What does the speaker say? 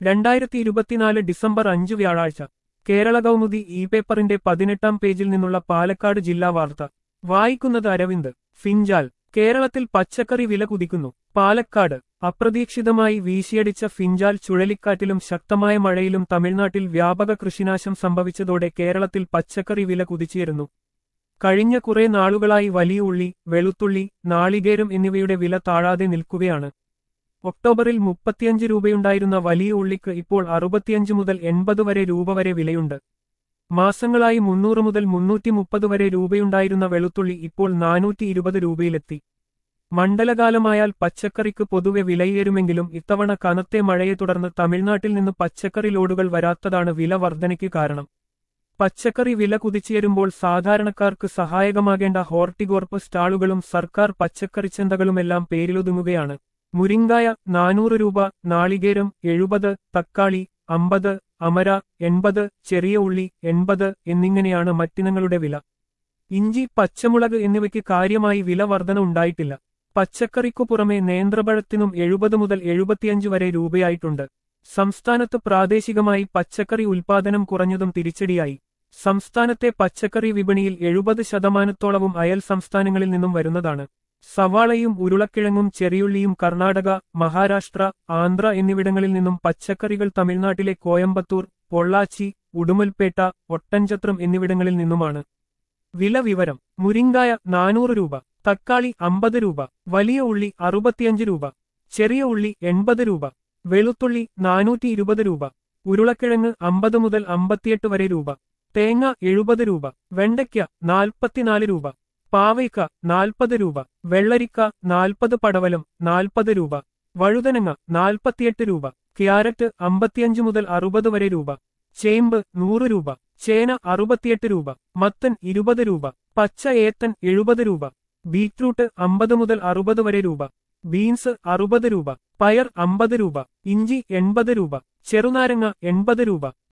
രണ്ടായിരത്തി ഇരുപത്തിനാല് ഡിസംബർ അഞ്ച് വ്യാഴാഴ്ച കേരള കൗമുദി ഇ പേപ്പറിന്റെ പതിനെട്ടാം പേജിൽ നിന്നുള്ള പാലക്കാട് ജില്ലാ വാർത്ത വായിക്കുന്നത് അരവിന്ദ് ഫിഞ്ചാൽ കേരളത്തിൽ പച്ചക്കറി വില കുതിക്കുന്നു പാലക്കാട് അപ്രതീക്ഷിതമായി വീശിയടിച്ച ഫിഞ്ചാൽ ചുഴലിക്കാറ്റിലും ശക്തമായ മഴയിലും തമിഴ്നാട്ടിൽ വ്യാപക കൃഷിനാശം സംഭവിച്ചതോടെ കേരളത്തിൽ പച്ചക്കറി വില കുതിച്ചുയരുന്നു കഴിഞ്ഞ കുറെ നാളുകളായി വലിയ ഉള്ളി വെളുത്തുള്ളി നാളികേരം എന്നിവയുടെ വില താഴാതെ നിൽക്കുകയാണ് ഒക്ടോബറിൽ മുപ്പത്തിയഞ്ച് രൂപയുണ്ടായിരുന്ന വലിയ ഉള്ളിക്ക് ഇപ്പോൾ അറുപത്തിയഞ്ച് മുതൽ എൺപത് വരെ രൂപ വരെ വിലയുണ്ട് മാസങ്ങളായി മുന്നൂറ് മുതൽ മുന്നൂറ്റി മുപ്പത് വരെ രൂപയുണ്ടായിരുന്ന വെളുത്തുള്ളി ഇപ്പോൾ നാനൂറ്റി ഇരുപത് രൂപയിലെത്തി മണ്ഡലകാലമായാൽ പച്ചക്കറിക്ക് പൊതുവെ വിലയേറുമെങ്കിലും ഇത്തവണ കനത്തെ മഴയെ തുടർന്ന് തമിഴ്നാട്ടിൽ നിന്ന് പച്ചക്കറി ലോഡുകൾ വരാത്തതാണ് വില വർധനയ്ക്ക് കാരണം പച്ചക്കറി വില കുതിച്ചുയരുമ്പോൾ സാധാരണക്കാർക്ക് സഹായകമാകേണ്ട ഹോർട്ടികോർപ്പ് സ്റ്റാളുകളും സർക്കാർ പച്ചക്കറിച്ചന്തകളുമെല്ലാം പേരിലൊതുങ്ങുകയാണ് മുരിങ്കായ നാനൂറ് രൂപ നാളികേരം എഴുപത് തക്കാളി അമ്പത് അമര എൺപത് ചെറിയ ഉള്ളി എൺപത് എന്നിങ്ങനെയാണ് മറ്റിനങ്ങളുടെ വില ഇഞ്ചി പച്ചമുളക് എന്നിവയ്ക്ക് കാര്യമായി വില വർധന ഉണ്ടായിട്ടില്ല പച്ചക്കറിക്കു പുറമെ നേന്ത്രപഴത്തിനും എഴുപത് മുതൽ എഴുപത്തിയഞ്ച് വരെ രൂപയായിട്ടുണ്ട് സംസ്ഥാനത്ത് പ്രാദേശികമായി പച്ചക്കറി ഉൽപാദനം കുറഞ്ഞതും തിരിച്ചടിയായി സംസ്ഥാനത്തെ പച്ചക്കറി വിപണിയിൽ എഴുപത് ശതമാനത്തോളവും അയൽ സംസ്ഥാനങ്ങളിൽ നിന്നും വരുന്നതാണ് സവാളയും ഉരുളക്കിഴങ്ങും ചെറിയുള്ളിയും കർണാടക മഹാരാഷ്ട്ര ആന്ധ്ര എന്നിവിടങ്ങളിൽ നിന്നും പച്ചക്കറികൾ തമിഴ്നാട്ടിലെ കോയമ്പത്തൂർ പൊള്ളാച്ചി ഉടുമൽപേട്ട ഒട്ടൻചത്രം എന്നിവിടങ്ങളിൽ നിന്നുമാണ് വില വിവരം മുരിങ്കായ നാനൂറ് രൂപ തക്കാളി അമ്പത് രൂപ വലിയ ഉള്ളി അറുപത്തിയഞ്ച് രൂപ ചെറിയ ഉള്ളി എൺപത് രൂപ വെളുത്തുള്ളി നാനൂറ്റി ഇരുപത് രൂപ ഉരുളക്കിഴങ്ങ് അമ്പത് മുതൽ അമ്പത്തിയെട്ട് വരെ രൂപ തേങ്ങ എഴുപത് രൂപ വെണ്ടയ്ക്ക നാൽപ്പത്തിനാല് രൂപ പാവയ്ക്ക നാൽപ്പത് രൂപ വെള്ളരിക്ക നാൽപ്പത് പടവലം നാൽപ്പത് രൂപ വഴുതനങ്ങ നാൽപ്പത്തിയെട്ട് രൂപ ക്യാരറ്റ് അമ്പത്തിയഞ്ച് മുതൽ അറുപത് വരെ രൂപ ചേമ്പ് നൂറ് രൂപ ചേന അറുപത്തിയെട്ട് രൂപ മത്തൻ ഇരുപത് രൂപ പച്ച ഏത്തൻ എഴുപത് രൂപ ബീറ്റ്റൂട്ട് അമ്പത് മുതൽ അറുപത് വരെ രൂപ ബീൻസ് അറുപത് രൂപ പയർ അമ്പത് രൂപ ഇഞ്ചി എൺപത് രൂപ ചെറുനാരങ്ങ എൺപത് രൂപ